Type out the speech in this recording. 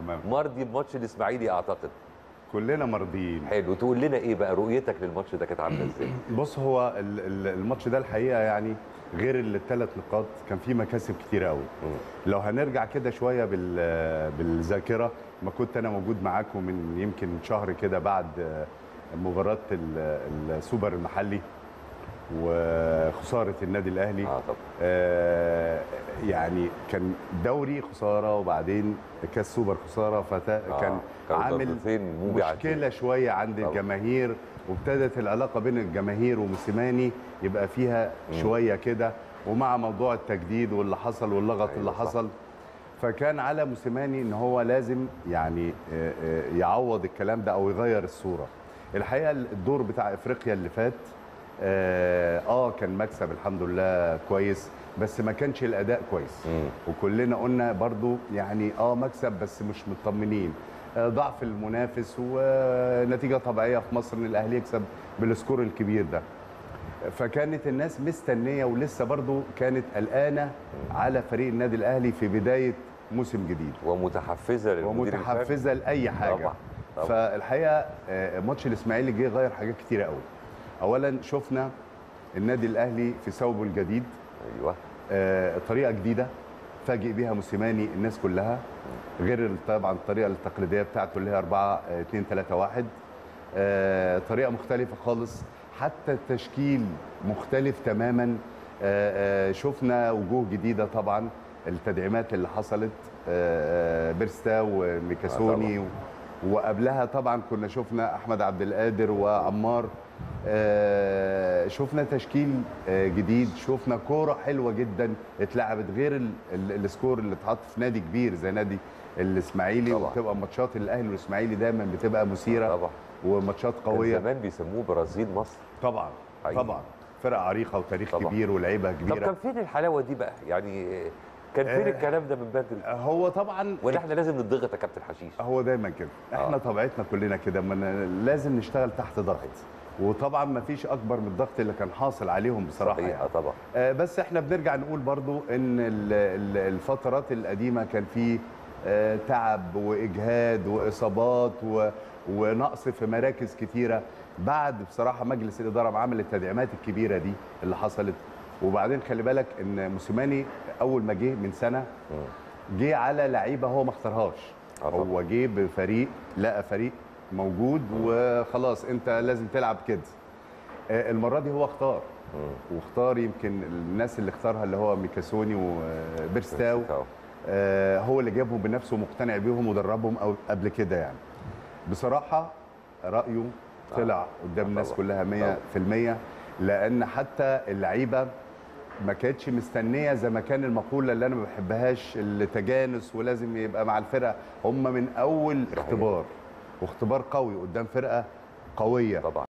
تمام مرضي بماتش الاسماعيلي اعتقد كلنا مرضيين حلو تقول لنا ايه بقى رؤيتك للماتش ده كانت عامله ازاي بص هو ال- ال- الماتش ده الحقيقه يعني غير الثلاث نقاط كان فيه مكاسب كتير قوي لو هنرجع كده شويه بال- بالذاكره ما كنت انا موجود معاكم من يمكن شهر كده بعد مباراه ال- السوبر المحلي وخساره النادي الاهلي اه طبعا آه، يعني كان دوري خساره وبعدين كاس سوبر خساره فكان آه، كانوا عامل ضربتين موجعتين. مشكله شويه عند طبعا. الجماهير وابتدت العلاقه بين الجماهير وموسيماني يبقى فيها شويه كده ومع موضوع التجديد واللي حصل واللغط أيوة اللي صح. حصل فكان على موسيماني ان هو لازم يعني آه، آه، يعوض الكلام ده او يغير الصوره الحقيقه الدور بتاع افريقيا اللي فات اه آه، كان مكسب الحمد لله كويس بس ما كانش الاداء كويس مم. وكلنا قلنا برضو يعني اه مكسب بس مش مطمنين آه ضعف المنافس ونتيجه طبيعيه في مصر ان الاهلي يكسب بالسكور الكبير ده فكانت الناس مستنيه ولسه برضو كانت قلقانه على فريق النادي الاهلي في بدايه موسم جديد ومتحفزه للمدير الفني. ومتحفزه لاي حاجه طبعا طبعا فالحقيقه آه، ماتش الاسماعيلي جه غير حاجات كتيره قوي اولا شفنا النادي الاهلي في ثوبه الجديد ايوه آه، طريقه جديده فاجئ بيها موسيماني الناس كلها غير طبعا الطريقه التقليديه بتاعته اللي هي 4 2 3 1 آه، طريقه مختلفه خالص حتى التشكيل مختلف تماما آه، آه، شفنا وجوه جديده طبعا التدعيمات اللي حصلت آه، آه، بيرستا وميكاسوني و- وقبلها طبعا كنا شفنا احمد عبد القادر وعمار آه، شفنا تشكيل آه، جديد شفنا كوره حلوه جدا اتلعبت غير ال- ال- السكور اللي اتحط في نادي كبير زي نادي الاسماعيلي طبعا. وبتبقى ماتشات الاهلي والاسماعيلي دايما بتبقى مثيره طبعا وماتشات كان قويه زمان بيسموه برازيل مصر طبعا حقيقي. طبعا فرقه عريقه وتاريخ طبعا. كبير ولعيبه طب كبيره كان فين الحلاوه دي بقى يعني كان فين آه. الكلام ده من بدري هو طبعا ولا احنا لازم نضغط يا كابتن حشيش هو دايما كده احنا آه. طبيعتنا كلنا كده من لازم نشتغل تحت ضغط وطبعا ما فيش اكبر من الضغط اللي كان حاصل عليهم بصراحه صحيح يعني. آه طبعا آه، بس احنا بنرجع نقول برضو ان ال- ال- الفترات القديمه كان في آه، تعب واجهاد واصابات و- ونقص في مراكز كتيره بعد بصراحه مجلس الاداره ما عمل التدعيمات الكبيره دي اللي حصلت وبعدين خلي بالك ان موسيماني اول ما جه من سنه جه على لعيبه هو ما اختارهاش آه طبعا. هو جه بفريق لقى فريق موجود وخلاص انت لازم تلعب كده آه، المره دي هو اختار واختار يمكن الناس اللي اختارها اللي هو ميكاسوني وبيرستاو بيرستاو. آه، هو اللي جابهم بنفسه ومقتنع بيهم ودربهم أو قبل كده يعني بصراحه رايه طلع قدام آه الناس طبعا. كلها 100% لان حتى اللعيبه ما كانتش مستنيه زي ما كان المقوله اللي انا ما بحبهاش التجانس ولازم يبقى مع الفرقه هم من اول صحيح. اختبار واختبار قوي قدام فرقه قويه طبعا